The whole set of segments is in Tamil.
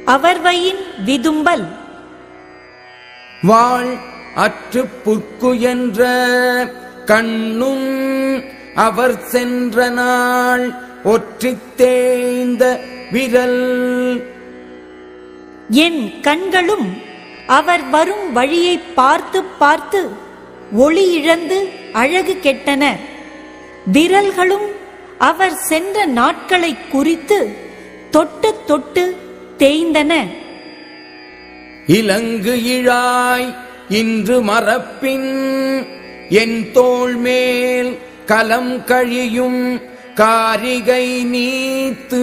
அவர்வயின் விதும்பல் வாழ் அற்று புற்குயன்ற கண்ணும் அவர் சென்ற நாள் ஒற்றித் தேய்ந்த விரல் என் கண்களும் அவர் வரும் வழியை பார்த்து பார்த்து ஒளி இழந்து அழகு கெட்டன விரல்களும் அவர் சென்ற நாட்களை குறித்து தொட்டு தொட்டு தேய்ந்தன இலங்கு இழாய் இன்று மறப்பின் என் தோள் மேல் கலம் கழியும் காரிகை நீத்து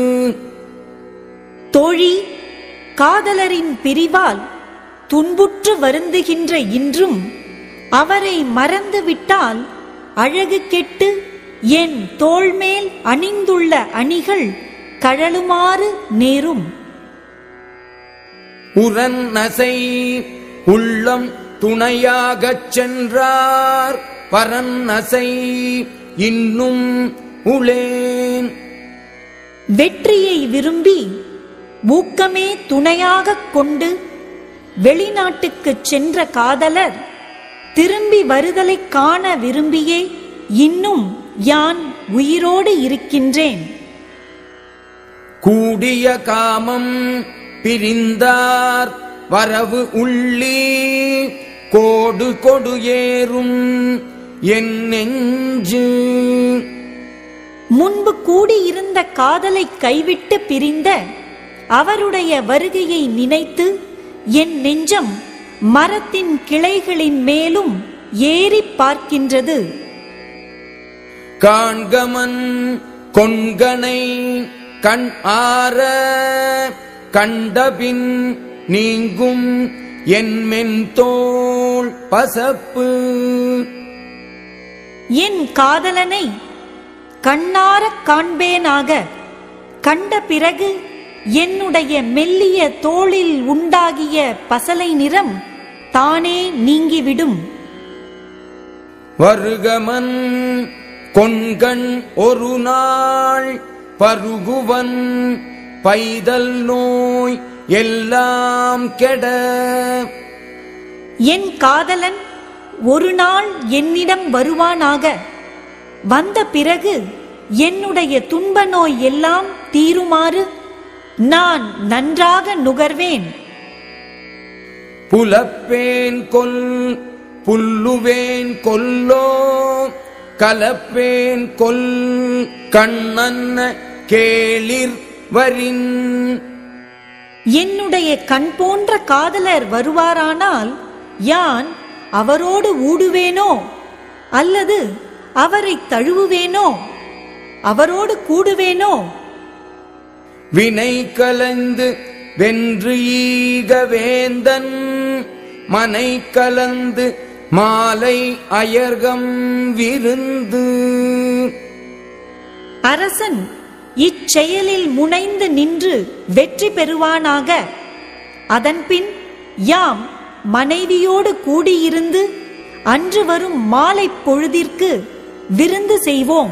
தோழி காதலரின் பிரிவால் துன்புற்று வருந்துகின்ற இன்றும் அவரை மறந்து விட்டால் அழகு கெட்டு என் தோள்மேல் அணிந்துள்ள அணிகள் கழலுமாறு நேரும் உரன் நசை உள்ளம் துணையாகச் சென்றார் பரன் நசை இன்னும் உளேன் வெற்றியை விரும்பி ஊக்கமே துணையாகக் கொண்டு வெளிநாட்டுக்குச் சென்ற காதலர் திரும்பி வருதலைக் காண விரும்பியே இன்னும் யான் உயிரோடு இருக்கின்றேன் கூடிய காமம் பிரிந்தார் வரவு உள்ளி கோடு கொடு ஏறும் என் நெஞ்சு முன்பு கூடியிருந்த காதலை கைவிட்டு பிரிந்த அவருடைய வருகையை நினைத்து என் நெஞ்சம் மரத்தின் கிளைகளின் மேலும் ஏறிப் பார்க்கின்றது காண்கமன் கொண்கனை கண் ஆற கண்டபின் நீங்கும் என் மென்தோள் பசப்பு என் காதலனை கண்ணாரக் காண்பேனாக கண்ட பிறகு என்னுடைய மெல்லிய தோளில் உண்டாகிய பசலை நிறம் தானே நீங்கிவிடும் வருகமன் கொண்கண் ஒரு நாள் பருகுவன் பைதல் நோய் எல்லாம் கெட என் காதலன் ஒரு நாள் என்னிடம் வருவானாக வந்த பிறகு என்னுடைய துன்ப நோய் எல்லாம் தீருமாறு நான் நன்றாக நுகர்வேன் புலப்பேன் கொல் புல்லுவேன் கொல்லோ கலப்பேன் கொல் கண்ணன்ன கேளிர் வரின் என்னுடைய கண் போன்ற காதலர் வருவாரானால் யான் அவரோடு ஊடுவேனோ அல்லது அவரை தழுவுவேனோ அவரோடு கூடுவேனோ வினை கலந்து வென்று ஈக வேந்தன் மனை கலந்து மாலை அயர்கம் விருந்து அரசன் இச்செயலில் முனைந்து நின்று வெற்றி பெறுவானாக அதன்பின் யாம் மனைவியோடு கூடியிருந்து அன்று வரும் மாலை பொழுதிற்கு விருந்து செய்வோம்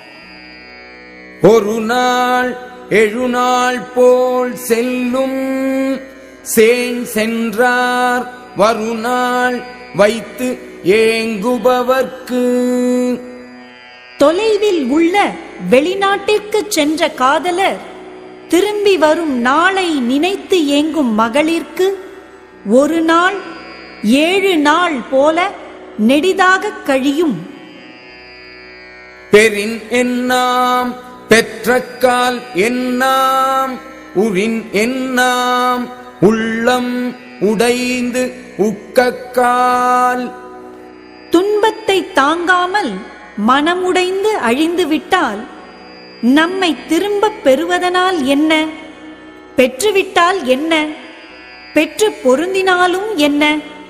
ஒரு நாள் எழுநாள் போல் செல்லும் சேன் சென்றார் வருநாள் வைத்து ஏங்குபவர்க்கு தொலைவில் உள்ள வெளிநாட்டிற்குச் சென்ற காதலர் திரும்பி வரும் நாளை நினைத்து ஏங்கும் மகளிர்க்கு ஒரு நாள் ஏழு நாள் போல நெடிதாகக் கழியும் பெரின் என்னாம் பெற்றக்கால் என்னாம் உரின் என்னாம் உள்ளம் உடைந்து உக்கக்கால் துன்பத்தை தாங்காமல் மனமுடைந்து அழிந்து விட்டால் நம்மை திரும்பப் பெறுவதனால் என்ன பெற்றுவிட்டால் என்ன பெற்று பொருந்தினாலும் என்ன